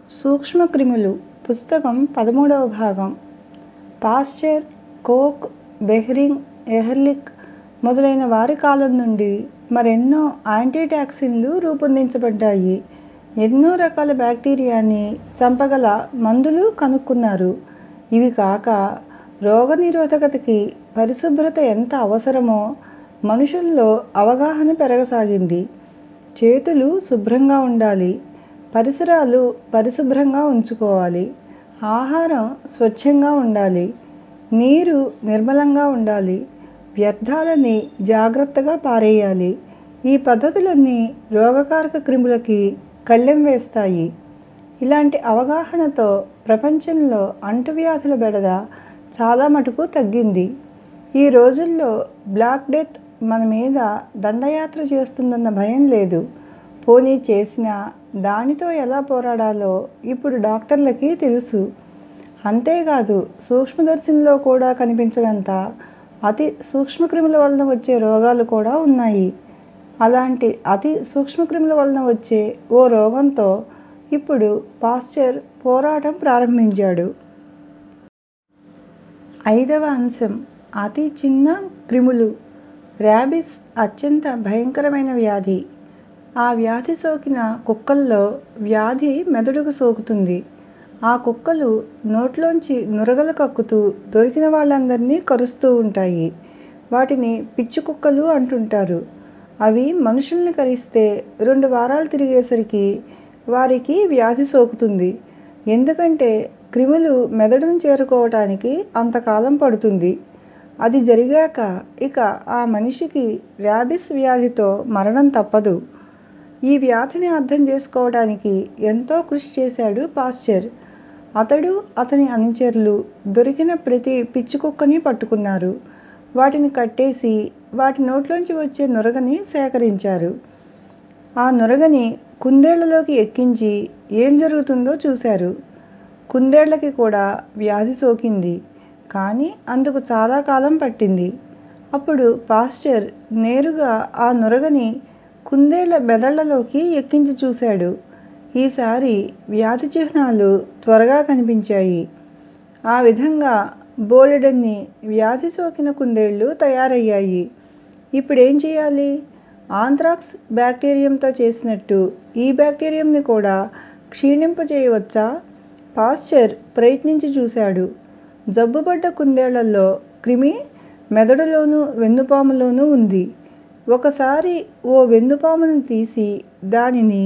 సూక్ష్మక్రిములు పుస్తకం పదమూడవ భాగం పాశ్చర్ కోక్ బెహ్రింగ్ ఎహ్రెలిక్ మొదలైన వారి కాలం నుండి మరెన్నో యాంటీటాక్సిన్లు రూపొందించబడ్డాయి ఎన్నో రకాల బ్యాక్టీరియాని చంపగల మందులు కనుక్కున్నారు ఇవి కాక రోగనిరోధకతకి పరిశుభ్రత ఎంత అవసరమో మనుషుల్లో అవగాహన పెరగసాగింది చేతులు శుభ్రంగా ఉండాలి పరిసరాలు పరిశుభ్రంగా ఉంచుకోవాలి ఆహారం స్వచ్ఛంగా ఉండాలి నీరు నిర్మలంగా ఉండాలి వ్యర్థాలని జాగ్రత్తగా పారేయాలి ఈ పద్ధతులన్నీ రోగకారక క్రిములకి కళ్ళెం వేస్తాయి ఇలాంటి అవగాహనతో ప్రపంచంలో అంటువ్యాధుల బెడద చాలా మటుకు తగ్గింది ఈ రోజుల్లో బ్లాక్ డెత్ మన మీద దండయాత్ర చేస్తుందన్న భయం లేదు పోనీ చేసినా దానితో ఎలా పోరాడాలో ఇప్పుడు డాక్టర్లకి తెలుసు అంతేకాదు సూక్ష్మదర్శినిలో కూడా కనిపించనంత అతి సూక్ష్మక్రిముల వలన వచ్చే రోగాలు కూడా ఉన్నాయి అలాంటి అతి సూక్ష్మక్రిముల వలన వచ్చే ఓ రోగంతో ఇప్పుడు పాశ్చర్ పోరాటం ప్రారంభించాడు ఐదవ అంశం అతి చిన్న క్రిములు ర్యాబిస్ అత్యంత భయంకరమైన వ్యాధి ఆ వ్యాధి సోకిన కుక్కల్లో వ్యాధి మెదడుకు సోకుతుంది ఆ కుక్కలు నోట్లోంచి నురగలు కక్కుతూ దొరికిన వాళ్ళందర్నీ కరుస్తూ ఉంటాయి వాటిని పిచ్చి కుక్కలు అంటుంటారు అవి మనుషుల్ని కరిస్తే రెండు వారాలు తిరిగేసరికి వారికి వ్యాధి సోకుతుంది ఎందుకంటే క్రిములు మెదడును చేరుకోవటానికి అంతకాలం పడుతుంది అది జరిగాక ఇక ఆ మనిషికి ర్యాబిస్ వ్యాధితో మరణం తప్పదు ఈ వ్యాధిని అర్థం చేసుకోవడానికి ఎంతో కృషి చేశాడు పాశ్చర్ అతడు అతని అనుచరులు దొరికిన ప్రతి పిచ్చి కుక్కని పట్టుకున్నారు వాటిని కట్టేసి వాటి నోట్లోంచి వచ్చే నురగని సేకరించారు ఆ నురగని కుందేళ్ళలోకి ఎక్కించి ఏం జరుగుతుందో చూశారు కుందేళ్ళకి కూడా వ్యాధి సోకింది కానీ అందుకు చాలా కాలం పట్టింది అప్పుడు పాశ్చర్ నేరుగా ఆ నురగని కుందేళ్ళ మెదళ్ళలోకి ఎక్కించి చూశాడు ఈసారి వ్యాధి చిహ్నాలు త్వరగా కనిపించాయి ఆ విధంగా బోలెడన్ని వ్యాధి సోకిన కుందేళ్ళు తయారయ్యాయి ఇప్పుడేం చేయాలి ఆంత్రాక్స్ బ్యాక్టీరియంతో చేసినట్టు ఈ బ్యాక్టీరియంని కూడా క్షీణింపజేయవచ్చా పాశ్చర్ ప్రయత్నించి చూశాడు జబ్బుపడ్డ కుందేళ్ళల్లో క్రిమి మెదడులోనూ వెన్నుపాములోనూ ఉంది ఒకసారి ఓ వెన్నుపామును తీసి దానిని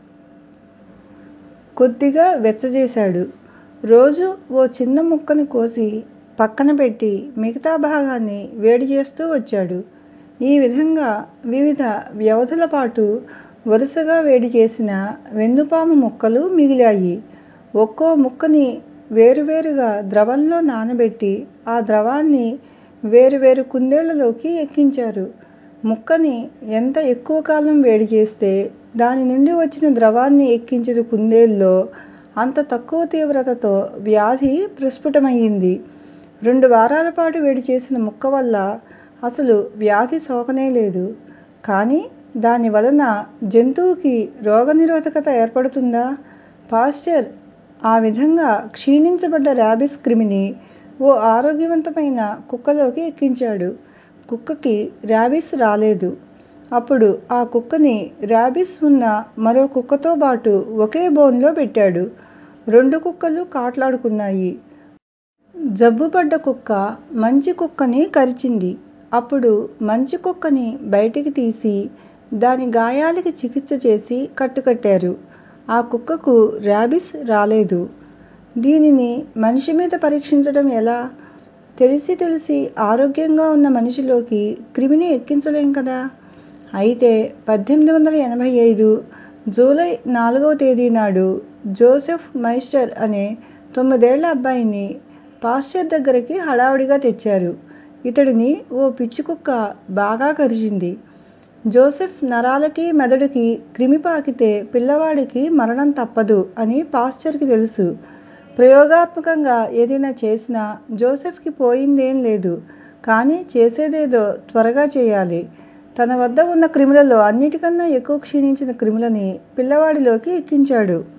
కొద్దిగా వెచ్చజేశాడు రోజూ ఓ చిన్న ముక్కని కోసి పక్కన పెట్టి మిగతా భాగాన్ని వేడి చేస్తూ వచ్చాడు ఈ విధంగా వివిధ వ్యవధుల పాటు వరుసగా వేడి చేసిన వెన్నుపాము ముక్కలు మిగిలాయి ఒక్కో ముక్కని వేరువేరుగా ద్రవంలో నానబెట్టి ఆ ద్రవాన్ని వేరువేరు కుందేళ్ళలోకి ఎక్కించారు ముక్కని ఎంత ఎక్కువ కాలం వేడి చేస్తే దాని నుండి వచ్చిన ద్రవాన్ని ఎక్కించిన కుందేల్లో అంత తక్కువ తీవ్రతతో వ్యాధి ప్రస్ఫుటమయ్యింది రెండు వారాల పాటు వేడి చేసిన ముక్క వల్ల అసలు వ్యాధి సోకనే లేదు కానీ దాని వలన జంతువుకి రోగనిరోధకత ఏర్పడుతుందా పాశ్చర్ ఆ విధంగా క్షీణించబడ్డ ర్యాబిస్ క్రిమిని ఓ ఆరోగ్యవంతమైన కుక్కలోకి ఎక్కించాడు కుక్కకి ర్యాబిస్ రాలేదు అప్పుడు ఆ కుక్కని ర్యాబిస్ ఉన్న మరో కుక్కతో బాటు ఒకే బోనులో పెట్టాడు రెండు కుక్కలు కాట్లాడుకున్నాయి జబ్బుపడ్డ కుక్క మంచి కుక్కని కరిచింది అప్పుడు మంచి కుక్కని బయటికి తీసి దాని గాయాలకి చికిత్స చేసి కట్టుకట్టారు ఆ కుక్కకు ర్యాబిస్ రాలేదు దీనిని మనిషి మీద పరీక్షించడం ఎలా తెలిసి తెలిసి ఆరోగ్యంగా ఉన్న మనిషిలోకి క్రిమిని ఎక్కించలేం కదా అయితే పద్దెనిమిది వందల ఎనభై ఐదు జూలై నాలుగవ తేదీ నాడు జోసెఫ్ మైస్టర్ అనే తొమ్మిదేళ్ల అబ్బాయిని పాశ్చర్ దగ్గరికి హడావుడిగా తెచ్చారు ఇతడిని ఓ పిచ్చి కుక్క బాగా కరిచింది జోసెఫ్ నరాలకి మెదడుకి క్రిమి పాకితే పిల్లవాడికి మరణం తప్పదు అని పాశ్చర్కి తెలుసు ప్రయోగాత్మకంగా ఏదైనా చేసినా జోసెఫ్కి పోయిందేం లేదు కానీ చేసేదేదో త్వరగా చేయాలి తన వద్ద ఉన్న క్రిములలో అన్నిటికన్నా ఎక్కువ క్షీణించిన క్రిములని పిల్లవాడిలోకి ఎక్కించాడు